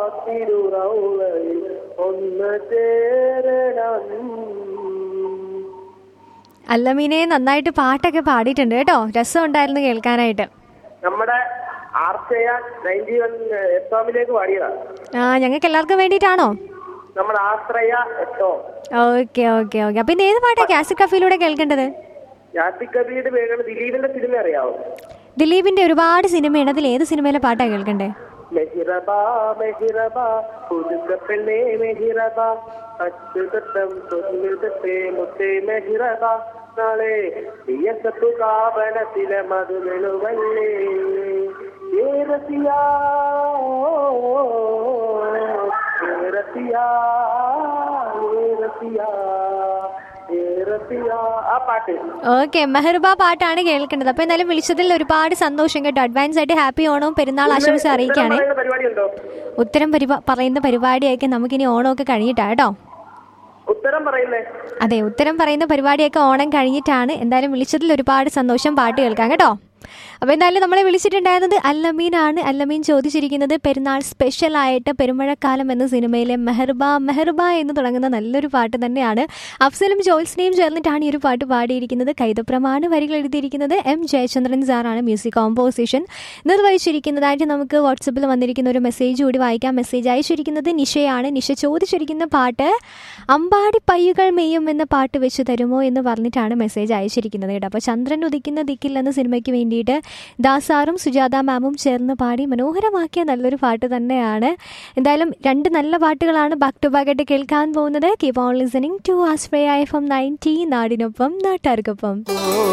തിരുറൗളയിൽ ഒന്ന് ചേരണം അല്ലമീനെ നന്നായിട്ട് പാട്ടൊക്കെ പാടിയിട്ടുണ്ട് കേട്ടോ രസം ഉണ്ടായിരുന്നു കേൾക്കാനായിട്ട് നമ്മുടെ ആർച്ചയ നയൻറ്റി വൺ എഫ് എമ്മിലേക്ക് പാടിയതാണ് ആ ഞങ്ങൾക്ക് എല്ലാവർക്കും വേണ്ടിയിട്ടാണോ നമ്മുടെ ആശ്രയ എട്ടോ ഓക്കെ ഓക്കെ ഓക്കെ അപ്പൊ ഇന്ന് ഏത് പാട്ടാ കാസറ്റ് കഫയിലൂടെ കേൾക്കേണ്ടത് യാസിക് കബീയുടെ പേരാണ് ദിലീപിന്റെ സിനിമ അറിയാവോ ദിലീപിന്റെ ഒരുപാട് സിനിമയാണ് അതിൽ ഏത് സിനിമയിലെ പാട്ടാ കേൾക്കണ്ടേ മെഹിറബ മെഹിറബ പുതുക്കപ്പെണ്ണേ മെഹിറബ അച്യുതം തൊന്നിതത്തെ മുത്തേ മെഹിറബ നാളെ വിയസത്തു കാവനത്തിലെ മധുമെളുവല്ലേ ഏറത്തിയാ ഏറത്തിയാ ഏറത്തിയാ ഏറത്തിയാ ആ പാട്ട് ഓക്കെ മെഹർബ പാട്ടാണ് കേൾക്കേണ്ടത് അപ്പൊ എന്തായാലും വിളിച്ചതിൽ ഒരുപാട് സന്തോഷം കേട്ടോ അഡ്വാൻസ് ആയിട്ട് ഹാപ്പി ഓണവും പെരുന്നാൾ ആശംസ അറിയിക്കുകയാണേ പരിപാടി ഉണ്ടോ ഉത്തരം പരിപാ- പറയുന്ന പരിപാടിയൊക്കെ നമുക്കിനി ഓണമൊക്കെ കഴിഞ്ഞിട്ടാ കേട്ടോ ഉത്തരം പറയുന്നേ അതെ ഉത്തരം പറയുന്ന പരിപാടിയൊക്കെ ഓണം കഴിഞ്ഞിട്ടാണ് എന്തായാലും വിളിച്ചതിൽ ഒരുപാട് സന്തോഷം പാട്ട് കേൾക്കാം കേട്ടോ അപ്പോൾ എന്തായാലും നമ്മളെ വിളിച്ചിട്ടുണ്ടായിരുന്നത് അല്ലമീനാണ് അല്ലമീൻ ചോദിച്ചിരിക്കുന്നത് പെരുന്നാൾ സ്പെഷ്യൽ ആയിട്ട് പെരുമഴക്കാലം എന്ന സിനിമയിലെ മെഹർബ മെഹർബ എന്ന് തുടങ്ങുന്ന നല്ലൊരു പാട്ട് തന്നെയാണ് അഫ്സലും ജോത്സ്നയും ചേർന്നിട്ടാണ് ഈ ഒരു പാട്ട് പാടിയിരിക്കുന്നത് കൈതപ്രമാണ് വരികൾ എഴുതിയിരിക്കുന്നത് എം ജയചന്ദ്രൻ സാറാണ് മ്യൂസിക് കോമ്പോസിഷൻ നിർവഹിച്ചിരിക്കുന്നതായിട്ട് നമുക്ക് വാട്സപ്പിൽ വന്നിരിക്കുന്ന ഒരു മെസ്സേജ് കൂടി വായിക്കാം മെസ്സേജ് അയച്ചിരിക്കുന്നത് നിഷയാണ് നിഷ ചോദിച്ചിരിക്കുന്ന പാട്ട് അമ്പാടി പയ്യുകൾ മെയ്യും എന്ന പാട്ട് വെച്ച് തരുമോ എന്ന് പറഞ്ഞിട്ടാണ് മെസ്സേജ് അയച്ചിരിക്കുന്നത് കേട്ടോ അപ്പോൾ ചന്ദ്രൻ ഉദിക്കുന്ന ദിക്കിൽ എന്ന സിനിമയ്ക്ക് വേണ്ടിയിട്ട് ദാസാറും സുജാത മാമും ചേർന്ന് പാടി മനോഹരമാക്കിയ നല്ലൊരു പാട്ട് തന്നെയാണ് എന്തായാലും രണ്ട് നല്ല പാട്ടുകളാണ് ബാക്ക് ടു ബാക്ക് ആയിട്ട് കേൾക്കാൻ പോകുന്നത് കീപ് ഓൺ ലിസണിങ് ടു ആസ്പ്രയ എഫ് എം നയൻറ്റി നാടിനൊപ്പം നാട്ടുകാർക്കൊപ്പം